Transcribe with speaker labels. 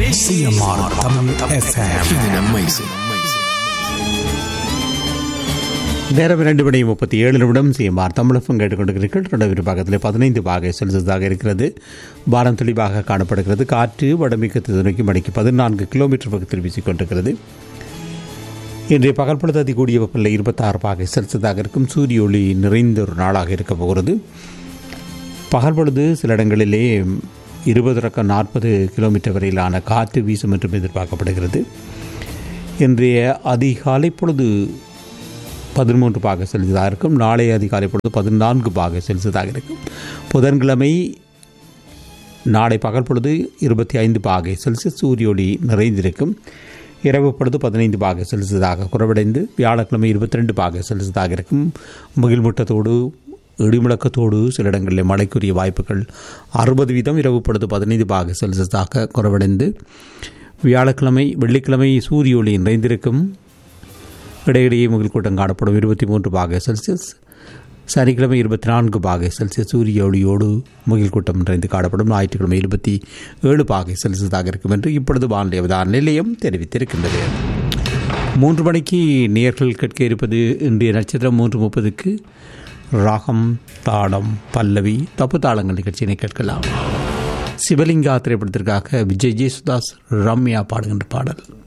Speaker 1: CMR Tamil FM
Speaker 2: நம்ம இசை
Speaker 1: நேரம் இரண்டு மணி முப்பத்தி ஏழு நிமிடம் சிஎம்ஆர் தமிழகம் கேட்டுக்கொண்டிருக்கிறீர்கள் தொடர் பாகத்தில் பதினைந்து பாகை செல்சியஸாக இருக்கிறது வாரம் தெளிவாக காணப்படுகிறது காற்று வடமிக்கு திசைக்கு மணிக்கு பதினான்கு கிலோமீட்டர் பக்கத்தில் வீசிக்கொண்டிருக்கிறது இன்றைய பகல் பொழுது அதிகூடிய வெப்பநிலை இருபத்தாறு பாகை செல்சியஸாக இருக்கும் சூரிய ஒளி நிறைந்த ஒரு நாளாக இருக்க போகிறது பகல் பொழுது சில இடங்களிலே இருபது ரக்கம் நாற்பது கிலோமீட்டர் வரையிலான காற்று வீசும் என்றும் எதிர்பார்க்கப்படுகிறது இன்றைய அதிகாலை பொழுது பதிமூன்று பாக செல்சியஸாக இருக்கும் நாளைய அதிகாலை பொழுது பதினான்கு பாக செல்சியஸாக இருக்கும் புதன்கிழமை நாளை பகல் பொழுது இருபத்தி ஐந்து பாகை செல்சியஸ் சூரிய ஒளி நிறைந்திருக்கும் இரவு பொழுது பதினைந்து பாக செல்சியஸாக குறைவடைந்து வியாழக்கிழமை இருபத்தி ரெண்டு பாக செல்சியஸாக இருக்கும் முகில்மூட்டத்தோடு இடிமுழக்கத்தோடு சில இடங்களில் மழைக்குரிய வாய்ப்புகள் அறுபது வீதம் இரவு பொழுது பதினைந்து பாக செல்சியஸாக குறைவடைந்து வியாழக்கிழமை வெள்ளிக்கிழமை சூரிய ஒளி நிறைந்திருக்கும் இடையிடையே முகில் கூட்டம் காணப்படும் இருபத்தி மூன்று பாக செல்சியஸ் சனிக்கிழமை இருபத்தி நான்கு பாகை செல்சியஸ் சூரிய ஒளியோடு முகில் கூட்டம் நிறைந்து காணப்படும் ஞாயிற்றுக்கிழமை இருபத்தி ஏழு பாகை செல்சியஸாக இருக்கும் என்று இப்பொழுது வானிலை அவதான நிலையம் தெரிவித்திருக்கின்றது மூன்று மணிக்கு நேர்கள் கேட்க இருப்பது இன்றைய நட்சத்திரம் மூன்று முப்பதுக்கு ராகம் தாளம் பல்லவி தப்பு தாளங்கள் நிகழ்ச்சியினை கேட்கலாம் சிவலிங்கா திரைப்படத்திற்காக விஜய் ஜேசுதாஸ் ரம்யா பாடுகின்ற பாடல்